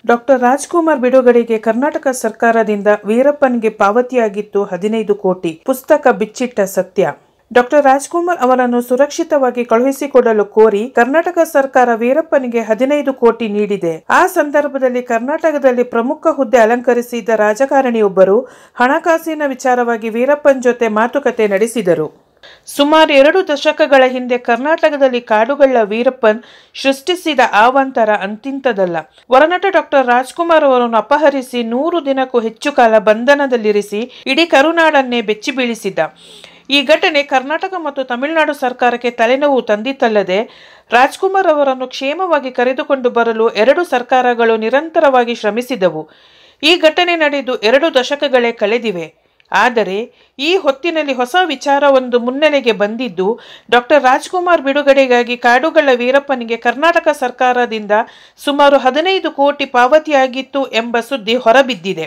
doctor Rajkumar ಬಿಡುಗಡೆಗೆ ಕರ್ನಾಟಕ ಸರ್ಕಾರದಿಂದ ವೀರಪ್ಪನ್ಗೆ ಪಾವತಿಯಾಗಿತ್ತು ಹದಿನೈದು ಕೋಟಿ ಪುಸ್ತಕ ಬಿಚ್ಚಿಟ್ಟ ಸತ್ಯ ಡಾಕ್ಟರ್ ರಾಜ್ಕುಮಾರ್ ಅವರನ್ನು ಸುರಕ್ಷಿತವಾಗಿ ಕಳುಹಿಸಿಕೊಡಲು ಕೋರಿ ಕರ್ನಾಟಕ ಸರ್ಕಾರ ವೀರಪ್ಪನಿಗೆ ಹದಿನೈದು ಕೋಟಿ ನೀಡಿದೆ ಆ ಸಂದರ್ಭದಲ್ಲಿ ಕರ್ನಾಟಕದಲ್ಲಿ ಪ್ರಮುಖ ಹುದ್ದೆ ಅಲಂಕರಿಸಿದ್ದ ರಾಜಕಾರಣಿಯೊಬ್ಬರು ಹಣಕಾಸಿನ ವಿಚಾರವಾಗಿ ವೀರಪ್ಪನ್ ಜೊತೆ ಮಾತುಕತೆ ನಡೆಸಿದರು ಸುಮಾರು ಎರಡು ದಶಕಗಳ ಹಿಂದೆ ಕರ್ನಾಟಕದಲ್ಲಿ ಕಾಡುಗಳ್ಳ ವೀರಪ್ಪನ್ ಸೃಷ್ಟಿಸಿದ ಆವಂತರ ಅಂತಿಂತದಲ್ಲ ವರನಟ ಡಾಕ್ಟರ್ ರಾಜ್ಕುಮಾರ್ ಅವರನ್ನು ಅಪಹರಿಸಿ ನೂರು ದಿನಕ್ಕೂ ಹೆಚ್ಚು ಕಾಲ ಬಂಧನದಲ್ಲಿರಿಸಿ ಇಡೀ ಕರುನಾಡನ್ನೇ ಬೆಚ್ಚಿ ಬೀಳಿಸಿದ್ದ ಈ ಘಟನೆ ಕರ್ನಾಟಕ ಮತ್ತು ತಮಿಳುನಾಡು ಸರ್ಕಾರಕ್ಕೆ ತಲೆನೋವು ತಂದಿತ್ತಲ್ಲದೆ ರಾಜ್ಕುಮಾರ್ ಅವರನ್ನು ಕ್ಷೇಮವಾಗಿ ಕರೆದುಕೊಂಡು ಬರಲು ಎರಡು ಸರ್ಕಾರಗಳು ನಿರಂತರವಾಗಿ ಶ್ರಮಿಸಿದವು ಈ ಘಟನೆ ನಡೆದು ಎರಡು ದಶಕಗಳೇ ಕಳೆದಿವೆ ಆದರೆ ಈ ಹೊತ್ತಿನಲ್ಲಿ ಹೊಸ ವಿಚಾರವೊಂದು ಮುನ್ನೆಲೆಗೆ ಬಂದಿದ್ದು ಡಾಕ್ಟರ್ ರಾಜ್ಕುಮಾರ್ ಬಿಡುಗಡೆಗಾಗಿ ಕಾಡುಗಳ ವೀರಪ್ಪನಿಗೆ ಕರ್ನಾಟಕ ಸರ್ಕಾರದಿಂದ ಸುಮಾರು ಹದಿನೈದು ಕೋಟಿ ಪಾವತಿಯಾಗಿತ್ತು ಎಂಬ ಸುದ್ದಿ ಹೊರಬಿದ್ದಿದೆ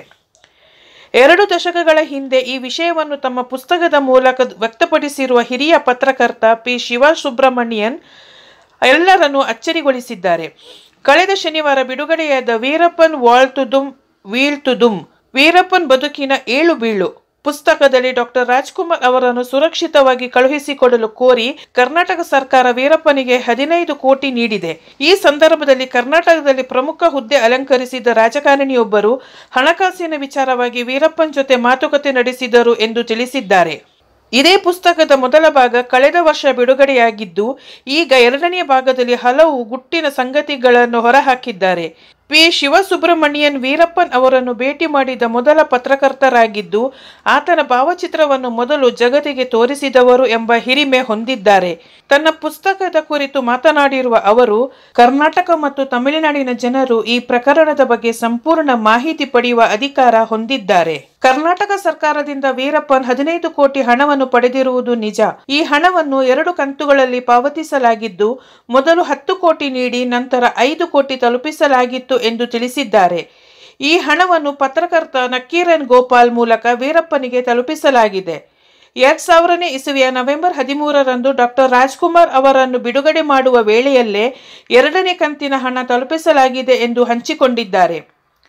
ಎರಡು ದಶಕಗಳ ಹಿಂದೆ ಈ ವಿಷಯವನ್ನು ತಮ್ಮ ಪುಸ್ತಕದ ಮೂಲಕ ವ್ಯಕ್ತಪಡಿಸಿರುವ ಹಿರಿಯ ಪತ್ರಕರ್ತ ಪಿ ಶಿವ ಸುಬ್ರಹ್ಮಣ್ಯನ್ ಎಲ್ಲರನ್ನೂ ಅಚ್ಚರಿಗೊಳಿಸಿದ್ದಾರೆ ಕಳೆದ ಶನಿವಾರ ಬಿಡುಗಡೆಯಾದ ವೀರಪ್ಪನ್ ವಾಳ್ತುದುಂ ವೀಳ್ತುದುಂ ವೀರಪ್ಪನ್ ಬದುಕಿನ ಏಳು ಬೀಳು ಪುಸ್ತಕದಲ್ಲಿ ಡಾಕ್ಟರ್ ರಾಜ್ಕುಮಾರ್ ಅವರನ್ನು ಸುರಕ್ಷಿತವಾಗಿ ಕಳುಹಿಸಿಕೊಡಲು ಕೋರಿ ಕರ್ನಾಟಕ ಸರ್ಕಾರ ವೀರಪ್ಪನಿಗೆ ಹದಿನೈದು ಕೋಟಿ ನೀಡಿದೆ ಈ ಸಂದರ್ಭದಲ್ಲಿ ಕರ್ನಾಟಕದಲ್ಲಿ ಪ್ರಮುಖ ಹುದ್ದೆ ಅಲಂಕರಿಸಿದ ರಾಜಕಾರಣಿಯೊಬ್ಬರು ಹಣಕಾಸಿನ ವಿಚಾರವಾಗಿ ವೀರಪ್ಪನ್ ಜೊತೆ ಮಾತುಕತೆ ನಡೆಸಿದರು ಎಂದು ತಿಳಿಸಿದ್ದಾರೆ ಇದೇ ಪುಸ್ತಕದ ಮೊದಲ ಭಾಗ ಕಳೆದ ವರ್ಷ ಬಿಡುಗಡೆಯಾಗಿದ್ದು ಈಗ ಎರಡನೆಯ ಭಾಗದಲ್ಲಿ ಹಲವು ಗುಟ್ಟಿನ ಸಂಗತಿಗಳನ್ನು ಹೊರಹಾಕಿದ್ದಾರೆ ಪಿ ಶಿವಸುಬ್ರಹ್ಮಣ್ಯನ್ ವೀರಪ್ಪನ್ ಅವರನ್ನು ಭೇಟಿ ಮಾಡಿದ ಮೊದಲ ಪತ್ರಕರ್ತರಾಗಿದ್ದು ಆತನ ಭಾವಚಿತ್ರವನ್ನು ಮೊದಲು ಜಗತ್ತಿಗೆ ತೋರಿಸಿದವರು ಎಂಬ ಹಿರಿಮೆ ಹೊಂದಿದ್ದಾರೆ ತನ್ನ ಪುಸ್ತಕದ ಕುರಿತು ಮಾತನಾಡಿರುವ ಅವರು ಕರ್ನಾಟಕ ಮತ್ತು ತಮಿಳುನಾಡಿನ ಜನರು ಈ ಪ್ರಕರಣದ ಬಗ್ಗೆ ಸಂಪೂರ್ಣ ಮಾಹಿತಿ ಪಡೆಯುವ ಅಧಿಕಾರ ಹೊಂದಿದ್ದಾರೆ ಕರ್ನಾಟಕ ಸರ್ಕಾರದಿಂದ ವೀರಪ್ಪನ್ ಹದಿನೈದು ಕೋಟಿ ಹಣವನ್ನು ಪಡೆದಿರುವುದು ನಿಜ ಈ ಹಣವನ್ನು ಎರಡು ಕಂತುಗಳಲ್ಲಿ ಪಾವತಿಸಲಾಗಿದ್ದು ಮೊದಲು ಹತ್ತು ಕೋಟಿ ನೀಡಿ ನಂತರ ಐದು ಕೋಟಿ ತಲುಪಿಸಲಾಗಿತ್ತು ಎಂದು ತಿಳಿಸಿದ್ದಾರೆ ಈ ಹಣವನ್ನು ಪತ್ರಕರ್ತ ನಕ್ಕೀರನ್ ಗೋಪಾಲ್ ಮೂಲಕ ವೀರಪ್ಪನಿಗೆ ತಲುಪಿಸಲಾಗಿದೆ ಎರಡ್ ಸಾವಿರನೇ ಇಸುವಿಯ ನವೆಂಬರ್ ಹದಿಮೂರರಂದು ಡಾಕ್ಟರ್ ರಾಜ್ಕುಮಾರ್ ಅವರನ್ನು ಬಿಡುಗಡೆ ಮಾಡುವ ವೇಳೆಯಲ್ಲೇ ಎರಡನೇ ಕಂತಿನ ಹಣ ತಲುಪಿಸಲಾಗಿದೆ ಎಂದು ಹಂಚಿಕೊಂಡಿದ್ದಾರೆ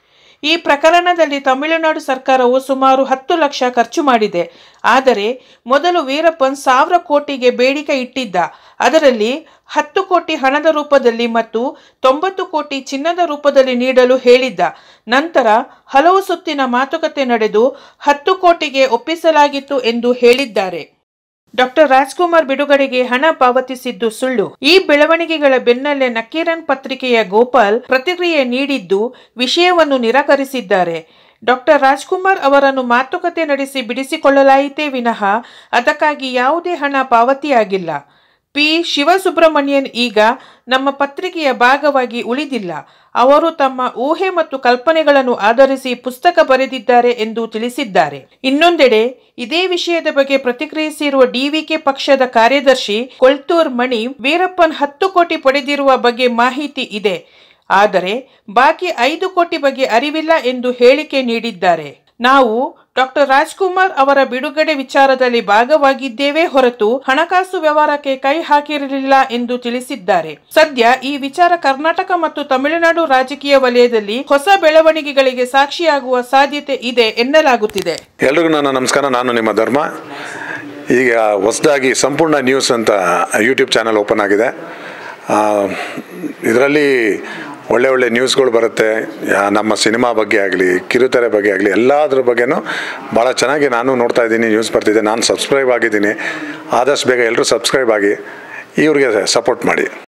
ಈ ಪ್ರಕರಣದಲ್ಲಿ ತಮಿಳುನಾಡು ಸರ್ಕಾರವು ಸುಮಾರು ಹತ್ತು ಲಕ್ಷ ಖರ್ಚು ಮಾಡಿದೆ ಆದರೆ ಮೊದಲು ವೀರಪ್ಪನ್ ಸಾವಿರ ಕೋಟಿಗೆ ಬೇಡಿಕೆ ಇಟ್ಟಿದ್ದ ಅದರಲ್ಲಿ ಹತ್ತು ಕೋಟಿ ಹಣದ ರೂಪದಲ್ಲಿ ಮತ್ತು ತೊಂಬತ್ತು ಕೋಟಿ ಚಿನ್ನದ ರೂಪದಲ್ಲಿ ನೀಡಲು ಹೇಳಿದ್ದ ನಂತರ ಹಲವು ಸುತ್ತಿನ ಮಾತುಕತೆ ನಡೆದು ಹತ್ತು ಕೋಟಿಗೆ ಒಪ್ಪಿಸಲಾಗಿತ್ತು ಎಂದು ಹೇಳಿದ್ದಾರೆ ಡಾಕ್ಟರ್ ರಾಜ್ಕುಮಾರ್ ಬಿಡುಗಡೆಗೆ ಹಣ ಪಾವತಿಸಿದ್ದು ಸುಳ್ಳು ಈ ಬೆಳವಣಿಗೆಗಳ ಬೆನ್ನಲ್ಲೇ ನಕ್ಕೀರನ್ ಪತ್ರಿಕೆಯ ಗೋಪಾಲ್ ಪ್ರತಿಕ್ರಿಯೆ ನೀಡಿದ್ದು ವಿಷಯವನ್ನು ನಿರಾಕರಿಸಿದ್ದಾರೆ ಡಾಕ್ಟರ್ ರಾಜ್ಕುಮಾರ್ ಅವರನ್ನು ಮಾತುಕತೆ ನಡೆಸಿ ಬಿಡಿಸಿಕೊಳ್ಳಲಾಯಿತೇ ವಿನಃ ಅದಕ್ಕಾಗಿ ಯಾವುದೇ ಹಣ ಪಾವತಿಯಾಗಿಲ್ಲ ಪಿ ಶಿವಸುಬ್ರಹ್ಮಣ್ಯನ್ ಈಗ ನಮ್ಮ ಪತ್ರಿಕೆಯ ಭಾಗವಾಗಿ ಉಳಿದಿಲ್ಲ ಅವರು ತಮ್ಮ ಊಹೆ ಮತ್ತು ಕಲ್ಪನೆಗಳನ್ನು ಆಧರಿಸಿ ಪುಸ್ತಕ ಬರೆದಿದ್ದಾರೆ ಎಂದು ತಿಳಿಸಿದ್ದಾರೆ ಇನ್ನೊಂದೆಡೆ ಇದೇ ವಿಷಯದ ಬಗ್ಗೆ ಪ್ರತಿಕ್ರಿಯಿಸಿರುವ ಡಿವಿಕೆ ಪಕ್ಷದ ಕಾರ್ಯದರ್ಶಿ ಕೊಳ್ತೂರ್ ಮಣಿ ವೀರಪ್ಪನ್ ಹತ್ತು ಕೋಟಿ ಪಡೆದಿರುವ ಬಗ್ಗೆ ಮಾಹಿತಿ ಇದೆ ಆದರೆ ಬಾಕಿ ಐದು ಕೋಟಿ ಬಗ್ಗೆ ಅರಿವಿಲ್ಲ ಎಂದು ಹೇಳಿಕೆ ನೀಡಿದ್ದಾರೆ ನಾವು ಡಾಕ್ಟರ್ ರಾಜ್ಕುಮಾರ್ ಅವರ ಬಿಡುಗಡೆ ವಿಚಾರದಲ್ಲಿ ಭಾಗವಾಗಿದ್ದೇವೆ ಹೊರತು ಹಣಕಾಸು ವ್ಯವಹಾರಕ್ಕೆ ಕೈ ಹಾಕಿರಲಿಲ್ಲ ಎಂದು ತಿಳಿಸಿದ್ದಾರೆ ಸದ್ಯ ಈ ವಿಚಾರ ಕರ್ನಾಟಕ ಮತ್ತು ತಮಿಳುನಾಡು ರಾಜಕೀಯ ವಲಯದಲ್ಲಿ ಹೊಸ ಬೆಳವಣಿಗೆಗಳಿಗೆ ಸಾಕ್ಷಿಯಾಗುವ ಸಾಧ್ಯತೆ ಇದೆ ಎನ್ನಲಾಗುತ್ತಿದೆ ಎಲ್ರಿಗೂ ನನ್ನ ನಮಸ್ಕಾರ ನಾನು ನಿಮ್ಮ ಧರ್ಮ ಈಗ ಹೊಸದಾಗಿ ಸಂಪೂರ್ಣ ನ್ಯೂಸ್ ಅಂತ ಯೂಟ್ಯೂಬ್ ಚಾನಲ್ ಓಪನ್ ಆಗಿದೆ ಇದರಲ್ಲಿ ಒಳ್ಳೆ ಒಳ್ಳೆ ನ್ಯೂಸ್ಗಳು ಬರುತ್ತೆ ಯಾ- ನಮ್ಮ ಸಿನಿಮಾ ಬಗ್ಗೆ ಆಗಲಿ ಕಿರುತೆರೆ ಬಗ್ಗೆ ಆಗಲಿ ಎಲ್ಲದ್ರ ಬಗ್ಗೆನೂ ಭಾಳ ಚೆನ್ನಾಗಿ ನಾನು ನೋಡ್ತಾ ಇದ್ದೀನಿ ನ್ಯೂಸ್ ಬರ್ತಿದೆ ನಾನು ಸಬ್ಸ್ಕ್ರೈಬ್ ಆಗಿದ್ದೀನಿ ಆದಷ್ಟು ಬೇಗ ಎಲ್ಲರೂ ಸಬ್ಸ್ಕ್ರೈಬ್ ಆಗಿ ಇವ್ರಿಗೆ ಸಪೋರ್ಟ್ ಮಾಡಿ